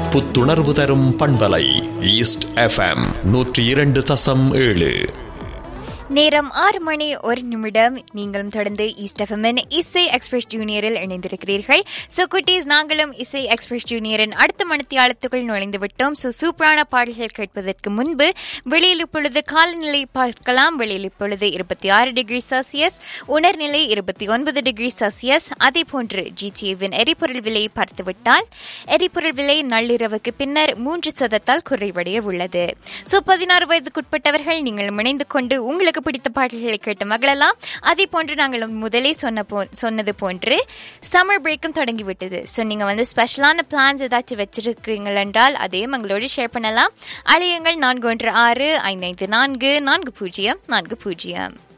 புத்துணர்வு தரும் பண்பலை ஈஸ்ட் எஃப்எம் நூற்றி இரண்டு தசம் ஏழு நேரம் ஆறு மணி ஒரு நிமிடம் நீங்களும் தொடர்ந்து ஈஸ்ட் எஃப்எம்என் இசை எக்ஸ்பிரஸ் ஜூனியரில் இணைந்திருக்கிறீர்கள் ஸோ குட்டீஸ் நாங்களும் இசை எக்ஸ்பிரஸ் ஜூனியரின் அடுத்த மணித்தியாலத்துக்குள் நுழைந்து விட்டோம் ஸோ சூப்பரான பாடல்கள் கேட்பதற்கு முன்பு வெளியில் இப்பொழுது காலநிலை பார்க்கலாம் வெளியில் இப்பொழுது இருபத்தி ஆறு டிகிரி செல்சியஸ் உணர்நிலை இருபத்தி ஒன்பது டிகிரி செல்சியஸ் அதே போன்று ஜிடிஏவின் எரிபொருள் விலையை பார்த்துவிட்டால் எரிபொருள் விலை நள்ளிரவுக்கு பின்னர் மூன்று சதத்தால் குறைவடைய உள்ளது ஸோ பதினாறு வயதுக்குட்பட்டவர்கள் நீங்கள் இணைந்து கொண்டு உங்களுக்கு பிடித்த பாடல்களை கேட்டு மகளலாம் அதே போன்று நாங்கள் முதலே சொன்ன போ சொன்னது போன்று சம்மர் பிரேக்கும் தொடங்கிவிட்டது ஸோ நீங்கள் வந்து ஸ்பெஷலான பிளான்ஸ் ஏதாச்சும் வச்சிருக்கிறீங்கள் என்றால் அதையும் எங்களோடு ஷேர் பண்ணலாம் அழையுங்கள் நான்கு ஒன்று ஆறு ஐந்து ஐந்து நான்கு நான்கு பூஜ்ஜியம் நான்கு பூஜ்ஜியம்